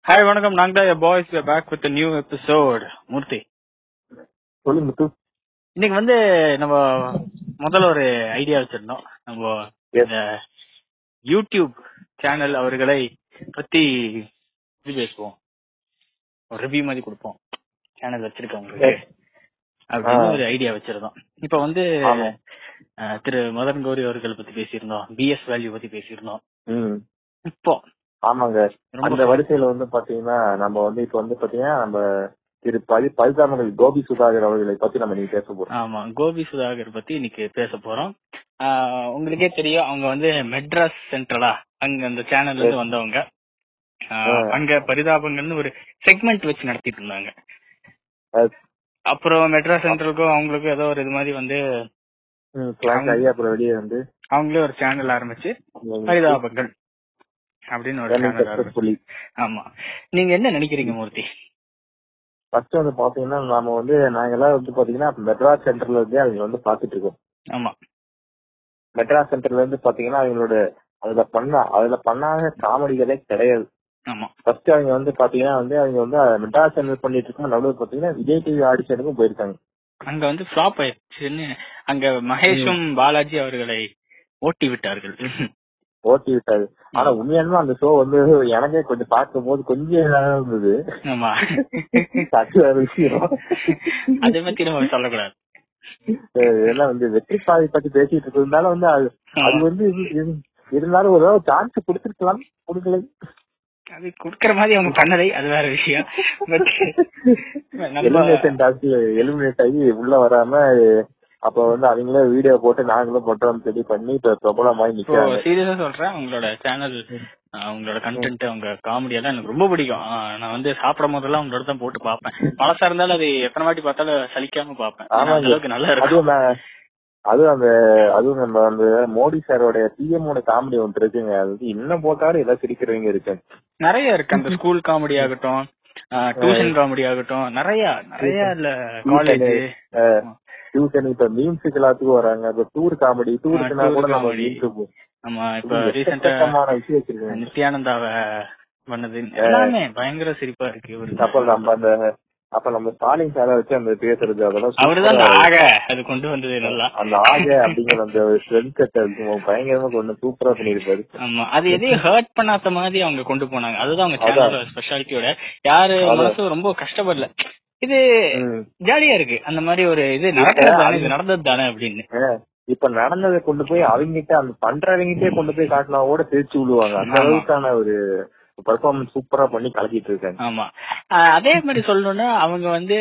Hi வணக்கம் நாங்க தான் boys back with new episode Murthy சொல்லு முத்து இன்னைக்கு வந்து நம்ம முதல்ல ஒரு ஐடியா வச்சிருந்தோம் நம்ம Yes. இந்த யூடியூப் சேனல் அவர்களை பத்தி இது பேசுவோம் ஒரு ரிவ்யூ மாதிரி கொடுப்போம் சேனல் வச்சிருக்கவங்களுக்கு Yes. அப்படின்னு ஆ. ஒரு ஐடியா வச்சிருந்தோம் இப்ப வந்து ஆமா. அஹ், திரு மதன் கௌரி அவர்கள் பத்தி பேசியிருந்தோம் பிஎஸ் வேல்யூ பத்தி பேசியிருந்தோம் ம் இப்போ ஆமாங்க ரொம்ப அந்த வரிசையில வந்து பாத்தீங்கன்னா நம்ம வந்து இப்ப வந்து பாத்தீங்கன்னா நம்ம திரு பரி பரிதாமங்கள் கோபி சுதாகர் அவர்களை பத்தி நம்ம நீங்க பேச போறோம் ஆமா கோபி சுதாகர் பத்தி இன்னைக்கு பேச போறோம் ஆஹ் உங்களுக்கே தெரியும் அவங்க வந்து மெட்ராஸ் சென்ட்ரலா அங்க அந்த சேனல்ல இருந்து Yes. வந்தவங்க ஆஹ் ஆ. அங்க பரிதாபங்கள்னு ஒரு செக்மெண்ட் வச்சு நடத்திட்டு இருந்தாங்க Yes. அப்புறம் மெட்ராஸ் சென்ட்ரலுக்கும் அவங்களுக்கும் ஏதோ ஒரு இது மாதிரி வந்து ம், clash ஆகி அப்புறம் வெளியே வந்து அவங்களே ஒரு சேனல் ஆரம்பிச்சு பரிதாபங்கள் அப்படின்னு ஒரு சேனல் ஆரம்பிச்சு சக்சஸ்ஃபுல்லி ஆமா நீங்க என்ன நினைக்கிறீங்க மூர்த்தி ஃபர்ஸ்ட் வந்து பாத்தீங்கன்னா நாம வந்து நாங்க எல்லாம் வந்து பாத்தீங்கன்னா மெட்ராஸ் சென்டர்ல இருந்தே அவங்க வந்து பாத்துட்டு இருக்கோம் ஆமா மெட்ராஸ் சென்டர்ல இருந்து பாத்தீங்கன்னா அவங்களோட அதுல பண்ண அதுல பண்ணாத காமெடிகளே கிடையாது ஆமா ஃபர்ஸ்ட் அவங்க வந்து பாத்தீங்கன்னா வந்து அவங்க வந்து மெட்ராஸ் சென்டர் பண்ணிட்டு இருக்கும் நடுவில் பாத்தீங்கன்னா விஜய் டிவி ஆடிஷனுக்கும் போயிருக்காங்க அங்க வந்து ஃபிளாப் ஆயிடுச்சுன்னு அங்க மகேஷும் பாலாஜி அவர்களை ஓட்டி விட்டார்கள் ஓட்டி விட்டாரு ஆனா உண்மையாலுமே அந்த ஷோ வந்து எனக்கே கொஞ்சம் பார்க்கும் போது கொஞ்சம் இதா இருந்தது ஆமா அது வேற விஷயம் அதை பத்தி நம்ம சொல்லக்கூடாது அஹ் எல்லாம் வந்து வெற்றி பாதை பத்தி பேசிட்டு இருந்தாலும் வந்து அது அது வந்து இது- இது- இருந்தாலும் ஒரு சான்ஸ் கொடுத்துருக்கலாம் கொடுக்கல அது குடுக்கற மாதிரி அவங்க பண்ணதை அது வேற விஷயம் பட் நம்ம எலிமினேஷன் டாஸ்க்ல எலிமினேட் ஆகி உள்ள வராம அப்ப வந்து அவங்களே வீடியோ போட்டு நாங்களும் போட்டோம் சொல்லி பண்ணி இப்ப பிரபலமாயி இப்போ நிக்கிறாங்க சீரியஸா சொல்றேன் அவங்களோட சேனல் அவங்களோட கண்டென்ட் அவங்க காமெடி எல்லாம் எனக்கு ரொம்ப பிடிக்கும் ஆஹ் நான் வந்து சாப்பிடும் போதெல்லாம் அவங்களோட தான் போட்டு பார்ப்பேன் பழசா இருந்தாலும் அது எத்தனை வாட்டி பார்த்தாலும் சலிக்காம பார்ப்பேன் ஏன்னா ஆமாங்க. அந்த அளவுக்கு நல்லா இருக்கும் அதுவும் நான் அதுவும் அந்த அதுவும் நம்ம அந்த மோடி சாரோட பிஎம் ஓட காமெடி ஒன்று இருக்குங்க அது வந்து இன்னும் போட்டாலும் எல்லாம் சிரிக்கிறவங்க இருக்கு நிறைய இருக்கு அந்த ஸ்கூல் காமெடி ஆகட்டும் டியூஷன் காமெடி ஆகட்டும் நிறைய நிறைய இல்ல காலேஜ் டியூஷன் இப்ப மீம்ஸுக்கு எல்லாத்துக்கும் வராங்க இப்ப டூர் காமெடி டூருக்குனா tour கூட நம்ம comedy. மீம்ஸுக்கு ஆமா இப்ப ரீசெண்டா எக்கச்சக்கமான விஷயம் வச்சிருக்காங்க நித்யானந்தாவ பண்ணது எல்லாமே பயங்கர சிரிப்பா இருக்கு ஒரு அப்ப நம்ம அந்த அப்ப நம்ம ஸ்டாலின் சாரை வச்சு அந்த பேசுறது அதெல்லாம் அவருதான் அந்த சூப்பரா- ஆக அது கொண்டு வந்தது நல்லா அந்த ஆக அப்படிங்கிற அந்த ஸ்ட்ரென்த் கட்ட பயங்கரமா கொண்டு சூப்பரா பண்ணிருப்பாரு ஆமா அது எதையும் ஹர்ட் பண்ணாத மாதிரி அவங்க கொண்டு போனாங்க அதுதான் அவங்க சேனலோட ஸ்பெஷாலிட்டியோட யாரு அதான். மனசும் ரொம்ப கஷ்டப்படல இது ம். ஜாலியா இருக்கு அந்த மாதிரி ஒரு இது நடக்கிறது தானே இது நடந்தது தானே அப்படின்னு ஏன், இப்ப நடந்ததை கொண்டு போய் அவங்கிட்ட அந்த பண்றவங்கிட்டே கொண்டு போய் காட்டினா கூட திருச்சி விடுவாங்க அந்த ஆமா. அளவுக்கான ஒரு பெர்ஃபார்மன்ஸ் சூப்பரா பண்ணி கலக்கிட்டு இருக்காங்க ஆமா ஆஹ் அதே மாதிரி சொல்லணும்னா அவங்க வந்து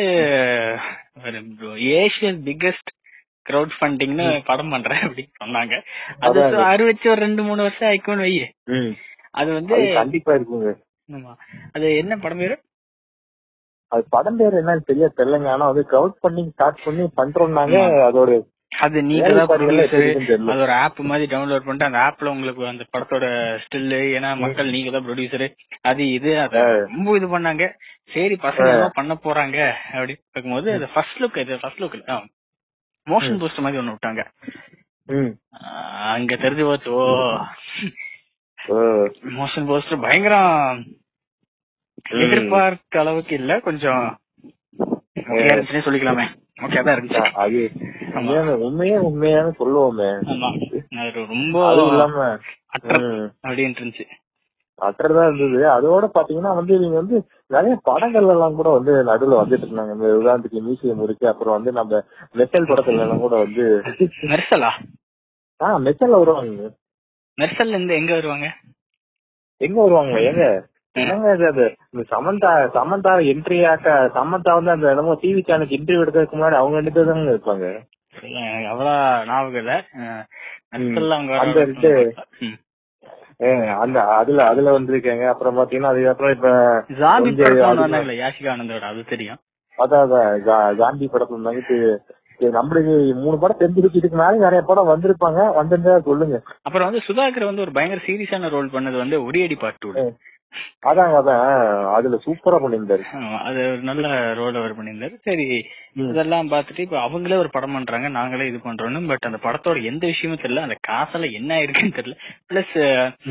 ஏஷியன் பிக்கெஸ்ட் கிரவுட் ஃபண்டிங்னு படம் பண்றேன் அப்படின்னு சொன்னாங்க அது அதான் அது. அறிவிச்சு ஒரு ரெண்டு மூணு வருஷம் ஆயிக்கும்னு வை ம். அது வந்து அது கண்டிப்பா இருக்குங்க ஆமா அது என்ன படம் பேரு அது படம் பேர் என்னன்னு சரியா தெரியலங்க ஆனா வந்து கிரவுட் பண்ணி ஸ்டார்ட் பண்ணி பண்றோம்னாங்க அதோட அது நீங்க தான் வேலைப்பாடுகள் எப்படி producer. இருக்குன்னு தெரியல. அது ஒரு ஆப் மாதிரி டவுன்லோட் பண்ணிட்டு அந்த ஆப்ல உங்களுக்கு அந்த படத்தோட ஸ்டில் ஏன்னா மக்கள் நீங்க தான் ப்ரொடியூசர் அது இது அது ரொம்ப இது பண்ணாங்க சரி பசங்க ஏதோ பண்ண போறாங்க அப்படின்னு பார்க்கும்போது அது ஃபர்ஸ்ட் லுக் இது ஃபர்ஸ்ட் லுக் மோஷன் போஸ்ட் மாதிரி ஒண்ணு விட்டாங்க ம். ஆஹ் அங்க தெரிஞ்சு போச்சு ஓ ஓ. மோஷன் போஸ்டர் பயங்கரம் எதிர்பார்த்த அளவுக்கு இல்ல கொஞ்சம் ஓகே இருந்துச்சுன்னே சொல்லிக்கலாமே ஓகே தான் இருந்துச்சு அது உண்மையான உண்மையே உண்மையான சொல்லுவோமே ஆமா அது ரொம்ப அதுவும் இல்லாம அட்ரா ம். அப்படின்னு இருந்துச்சு அற்றதா இருந்தது அதோட பாத்தீங்கன்னா வந்து நீங்க வந்து நிறைய படங்கள் எல்லாம் கூட வந்து நடுவுல வந்துட்டு இருந்தாங்க இந்த உதாரணத்துக்கு மியூசியம் இருக்கு அப்புறம் வந்து நம்ம மெட்டல் படத்துல எல்லாம் கூட வந்து மெர்சலா ஆஹ் மெட்டல்ல வருவாங்க மெர்சல்ல இருந்து எங்க வருவாங்க எங்க வருவாங்க எங்க என்னங்க இது அது இந்த சமந்தா சமந்தா என்ட்ரி ஆக்க சமந்தா வந்து அந்த என்னமோ டிவி சேனலுக்கு இன்டர்வியூ எடுக்கிறதுக்கு முன்னாடி அவங்க ரெண்டு பேர் தாங்க இருப்பாங்க எனக்கு அவ்வளவு ஞாபகம் இல்ல அஹ் மெர்சல்ல அவங்க அந்த வர இது- ம். ஏ, அந்த அதுல அதுல வந்திருக்காங்க அப்புறம் பாத்தீங்கன்னா அதுக்கப்புறம் இப்ப ஜாம்பி கொஞ்சம் படத்துல ஒண்ணு அதிகமா- வந்தாங்களே யாஷிகா ஆனந்தோட அது தெரியும் அதான் அதான் கா- காந்தி படத்துல இருந்தாங்க இது- இது நம்மளுக்கு மூணு படம் தெரிஞ்சிருக்கு இதுக்கு மேலே நிறைய படம் வந்திருப்பாங்க வந்திருந்தா சொல்லுங்க அப்புறம் வந்து சுதாகர் வந்து ஒரு பயங்கர சீரியஸான ரோல் பண்ணது வந்து ஒடியடி பார்ட் டூ அதாங்க அதான் அதுல சூப்பரா பண்ணியிருந்தாரு அது ஒரு நல்ல ரோல் அவர் பண்ணியிருந்தாரு சரி ம். இதெல்லாம் பார்த்துட்டு இப்ப அவங்களே ஒரு படம் பண்றாங்க நாங்களே இது பண்றோம்னு பட் அந்த படத்தோட எந்த விஷயமும் தெரியல அந்த காசுல என்ன இருக்குன்னு தெரியல பிளஸ் ம்.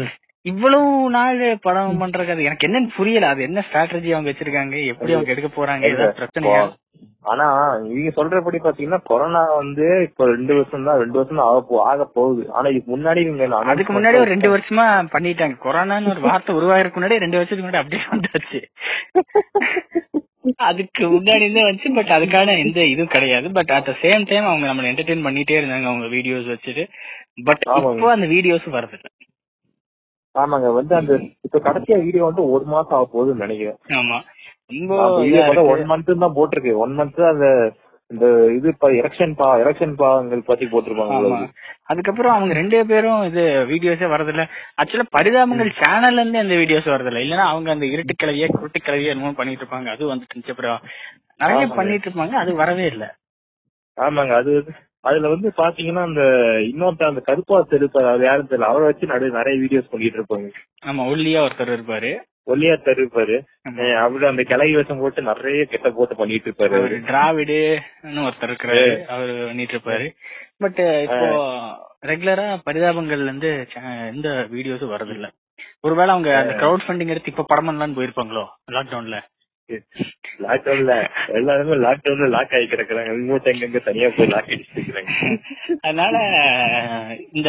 இவ்வளவு நாள் படம் பண்றது அது எனக்கு என்னன்னு புரியல அது என்ன ஸ்ட்ராட்டஜி அவங்க வச்சிருக்காங்க எப்படி அவங்க எடுக்க போறாங்க ஏதாவது பிரச்சனையா ஆனா நீங்க சொல்றபடி பாத்தீங்கன்னா கொரோனா வந்து இப்ப ரெண்டு வருஷம் தான் ரெண்டு வருஷம் தான் ஆக போ ஆக போகுது ஆனா இதுக்கு முன்னாடி இவங்க அதுக்கு முன்னாடி ஒரு ரெண்டு வருஷமா பண்ணிட்டாங்க கொரோனான்னு ஒரு வார்த்தை உருவாகிறதுக்கு முன்னாடி ரெண்டு வருஷத்துக்கு முன்னாடி அப்படியே வந்தாச்சு அதுக்கு முன்னாடி இருந்தே வந்துச்சு பட் அதுக்கான எந்த இதுவும் கிடையாது but at the same time அவங்க நம்மள என்டர்டெயின் பண்ணிட்டே இருந்தாங்க அவங்க வீடியோஸ் வச்சுட்டு பட் ஆமாங்க. இப்போ அந்த வீடியோஸ் வரது இல்ல ஆமாங்க வந்து அந்த இப்ப கடைசியா வீடியோ வந்து ஒரு மாசம் ஆக போகுதுன்னு நினைக்கிறேன் ஆமா ரொம்ப வீடியோ இதா வந்து இருக்கு. ஒன் மந்த் தான் போட்டிருக்கு ஒன் மந்த் அந்த இந்த இது எலெக்ஷன் பா எலெக்ஷன் பாவங்கள் பத்தி போட்டிருப்பாங்க ஆமா உங்களுக்கு. அதுக்கப்புறம் அவங்க ரெண்டு பேரும் இது வீடியோஸே வரதில்ல ஆக்சுவலா பரிதாபங்கள் சேனல்ல இருந்து அந்த வீடியோஸ் வரதில்ல இல்லன்னா அவங்க அந்த இருட்டு கிளவிய குருட்டு கிளவிய என்னமோ பண்ணிட்டு இருப்பாங்க அது வந்துட்டு இருந்துச்சு அப்புறம் நிறைய ஆமாங்க. பண்ணிட்டு இருப்பாங்க அது வரவே இல்ல ஆமாங்க அது அதுல வந்து பாத்தீங்கன்னா அந்த இன்னொருத்த அந்த கருப்பா தெருப்பாரு அது யாரும் தெரியல அவரை வச்சு நடு நிறைய வீடியோஸ் பண்ணிட்டு இருப்பாங்க ஆமா ஒல்லியா ஒருத்தர் இருப்பாரு ஒல்லியா தெரிவிப்பாரு ஆமா. அவரு அந்த கிளவி வேஷம் போட்டு நிறைய கெட்ட போட்டு பண்ணிட்டு இருப்பாரு அவரு அவரு டிராவிடுன்னு ஒருத்தர் இருக்கிறாரு அவரு பண்ணிட்டு இருப்பாரு பட் இப்போ ரெகுலரா பரிதாபங்கள்ல இருந்து cha- எந்த வீடியோஸும் வரதில்ல ஒருவேளை அவங்க அந்த கிரவுட் ஃபண்டிங் எடுத்து இப்ப படம் பண்ணலாம்னு போயிருப்பாங்களோ லாக்டவுன்ல லாக்டவுன்ல எல்லாருமே லாக்டவுன்ல லாக் ஆகி கிடக்குறாங்க இவங்க எங்க தனியா போய் லாக் அடிச்சுட்டு இருக்கிறாங்க அதனால இந்த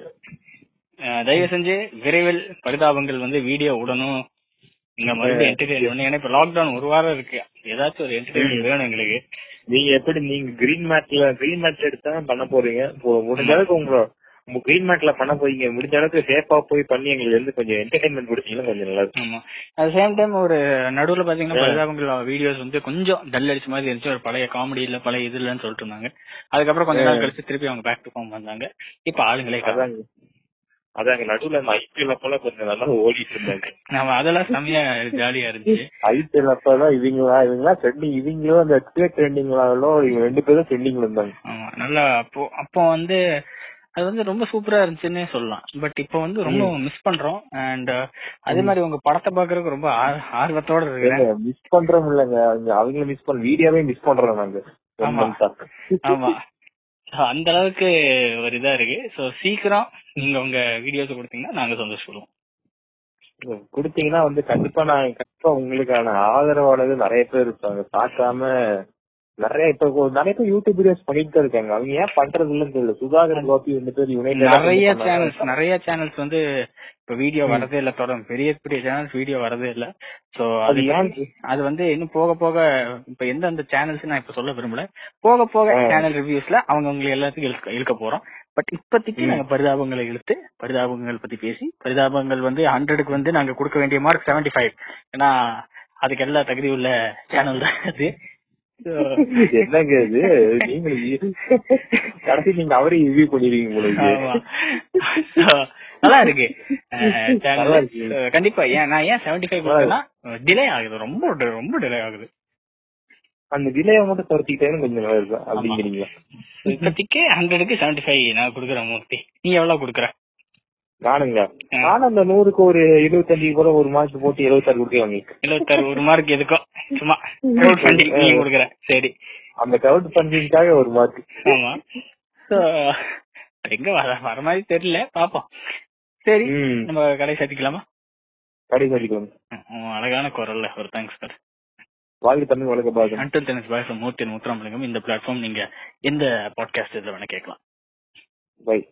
அஹ், தயவு செஞ்சு விரைவில் பரிதாபங்கள் வந்து வீடியோ விடணும் இங்க மறுபடியும் என்டர்டைன் பண்ணணும் ஏன்னா இப்ப லாக்டவுன் ஒரு வாரம் இருக்கு ஏதாச்சும் ஒரு என்டர்டைன்மெண்ட் வேணும் எங்களுக்கு நீங்க எப்படி நீங்க கிரீன் மேட்ல கிரீன் மேட்ல எடுத்தா பண்ண போறீங்க இப்போ முடிஞ்ச அளவுக்கு உங்க உங்க கிரீன் மேட்ல பண்ண போறீங்க முடிஞ்ச அளவுக்கு சேஃபா போய் பண்ணி எங்களுக்கு வந்து கொஞ்சம் என்டர்டைன்மெண்ட் கொடுத்தீங்கன்னா கொஞ்சம் நல்லா இருக்கும் ஆமா அட் சேம் டைம் ஒரு நடுவுல பாத்தீங்கன்னா பரிதாபங்கள் வீடியோஸ் வந்து கொஞ்சம் டல் அடிச்ச மாதிரி இருந்துச்சு ஒரு பழைய காமெடி இல்ல பழைய இது இல்லன்னு சொல்லிட்டு இருந்தாங்க அதுக்கப்புறம் கொஞ்ச நாள் கழிச்சு திருப்பி அவங்க பேக் டு ஃபார்ம் வந்தாங்க இப்ப ஆளுங்களே காணோம். அதாங்க அதாங்க நடுவுல அந்த ஐபிஎல் அப்பெல்லாம் கொஞ்சம் நல்லா ஓடிட்டு இருந்தாங்க நம்ம அதெல்லாம் செமையா ஜாலியா இருந்துச்சு ஐபிஎல் அப்பதான் இவங்களா இவங்களா ட்ரெண்டிங் இவங்களும் அந்த ட்ரெண்டிங்லாலும் இவங்க ரெண்டு பேரும் ட்ரெண்டிங்ல இருந்தாங்க ஆமா நல்லா அப்போ அப்போ வந்து அது வந்து ரொம்ப சூப்பரா இருந்துச்சுன்னே சொல்லலாம் பட் இப்போ வந்து ரொம்ப மிஸ் பண்றோம் அண்ட் அதே மாதிரி உங்க படத்தை பாக்குறதுக்கு ரொம்ப ஆர்- ஆர்வத்தோட இருக்கிறேன் மிஸ் பண்றோம் இல்லங்க அவங்க அவங்கள மிஸ் பண்ண வீடியோவே மிஸ் பண்றோம் நாங்க one ஆமா. month ஆ. ஆமா So, அந்த அளவுக்கு ஒரு இதா இருக்கு சோ சீக்கிரம் நீங்க உங்க வீடியோஸ் கொடுத்தீங்கன்னா நாங்க சந்தோஷப்படுவோம் கொடுத்தீங்கன்னா வந்து கண்டிப்பா நான் கண்டிப்பா உங்களுக்கான ஆதரவானது நிறைய பேர் இருப்பாங்க பார்க்காம நிறைய இப்ப கொ- நிறைய பேர் யூடியூப் வீடியோஸ் பண்ணிட்டு தான் இருக்காங்க அவங்க ஏன் பண்றது இல்லன்னு தெரியல சுதாகர் கோபி ரெண்டு பேர் யுனைடெட் நிறைய சேனல்ஸ் நிறைய சேனல்ஸ் வந்து இப்ப வீடியோ வரதே இல்ல தொடரும் பெரிய பெரிய சேனல்ஸ் வீடியோ வரதே இல்ல சோ அது அது ஏன் அது வந்து இன்னும் போக போக இப்ப எந்த அந்த சேனல்ஸ் நான் இப்ப சொல்ல விரும்பல போக போக ஆ. சேனல் ரிவ்யூஸ்ல அவங்க உங்களை எல்லாத்துக்கும் இழுக்க இழுக்க போறோம் பட் இப்போதைக்கு ம். நாங்க பரிதாபங்களை இழுத்து பரிதாபங்கள் பத்தி பேசி பரிதாபங்கள் வந்து ஹண்ட்ரடுக்கு வந்து நாங்க கொடுக்க வேண்டிய மார்க் 75 ஃபைவ் ஏன்னா அதுக்கு எல்லா தகுதி உள்ள சேனல் தான் அது So, என்னங்க இது நீங்களும் கடைசி நீங்க அவரே ரிவ்யூ பண்ணிருக்கீங்க உங்களுக்கு ஆமா. So, நல்லா இருக்கு அஹ், channel. நல்லா இருக்கு. So, கண்டிப்பா ஏன் நான் ஏன் 75 ஃபைவ் கொடுத்தேன்னா டிலே ஆகுது ரொம்ப ரொம்ப டிலே ஆகுது அந்த டிலே மட்டும் குறைச்சிக்கிட்டேன்னு கொஞ்சம் நல்லா இருக்கும் அப்படிங்கிறீங்களா So, இப்போதைக்கு ஹண்ட்ரடுக்கு 75 ஃபைவ் நான் கொடுக்குறேன் மூர்த்தி நீ எவ்வளவு கொடுக்குற நானுங்க ஆ. நானும் அந்த நூறுக்கு ஒரு இருபத்தஞ்சு கூட ஒரு மார்க் போட்டு எழுபத்தாறு கொடுக்க வாங்கி எழுபத்தாறு ஒரு மார்க் எதுக்கும் சும்மா crowd funding நீ கொடுக்குற சரி அந்த கவுண்ட் பஞ்சிங்காக ஒரு மார்க் ஆமா சோ எங்க வர வர மாதிரி தெரியல பாப்போம் சரி ம் நம்ம கடை சேர்த்துக்கலாமா கடைசி வரைக்கும் உம், அழகான குரல்ல ஒரு தேங்க்ஸ் சார் வாழ்க்கை தமிழ் வழக்க பாருங்க until tennis boys Murthy Muthuramalingam இந்த பிளாட்ஃபார்ம் நீங்க எந்த பாட்காஸ்ட் இதுல வேணா கேட்கலாம் பை